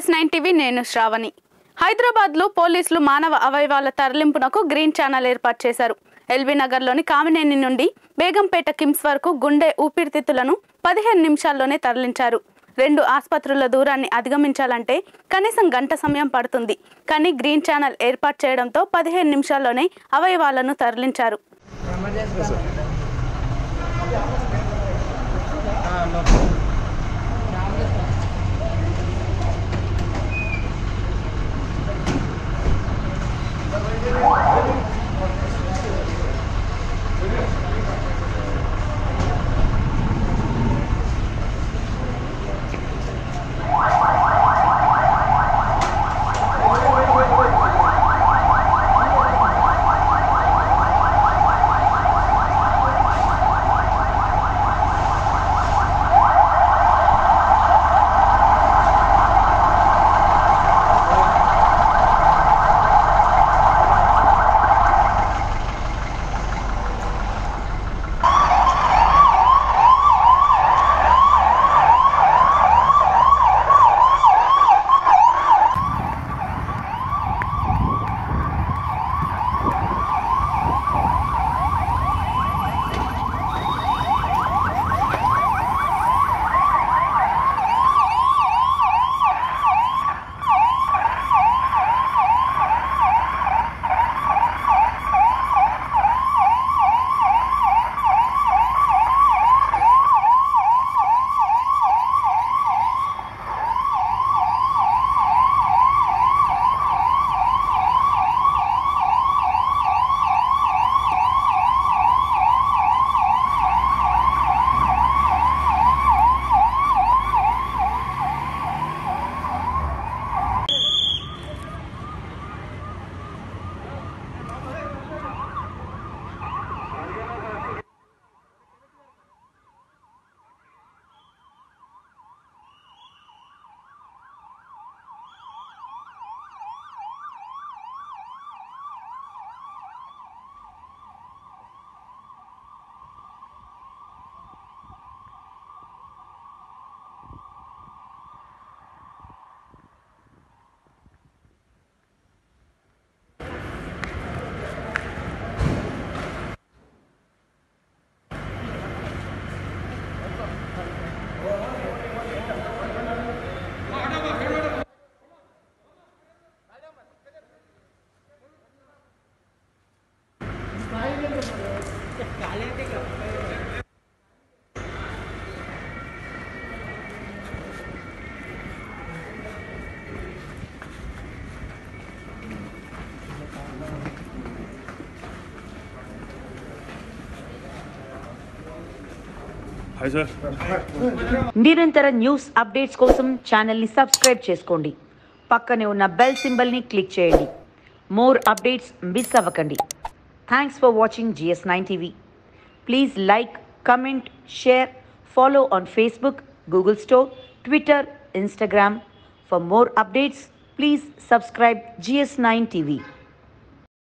GS nine TV నేను శ్రావణి హైదరాబాద్లో పోలీసులు మానవ అవయవాల తరలింపునకు గ్రీన్ ఛానల్ ఏర్పాటు చేశారు ఎల్బీ నగర్లోని కామినేని నుండి బేగంపేట కిమ్స్ వరకు గుండె ఊపిరితిత్తులను పదిహేను నిమిషాల్లోనే తరలించారు రెండు ఆసుపత్రుల దూరాన్ని అధిగమించాలంటే కనీసం గంట సమయం పడుతుంది కానీ గ్రీన్ ఛానల్ ఏర్పాటు చేయడంతో పదిహేను నిమిషాల్లోనే అవయవాలను తరలించారు హాయ్ సార్ నిరంతర న్యూస్ అప్డేట్స్ కోసం ఛానల్ని సబ్స్క్రైబ్ చేసుకోండి పక్కనే ఉన్న బెల్ సింబల్ని క్లిక్ చేయండి మోర్ అప్డేట్స్ మిస్ అవ్వకండి thanks for watching GS nine TV please like comment share follow on Facebook Google store Twitter Instagram for more updates please subscribe GS nine TV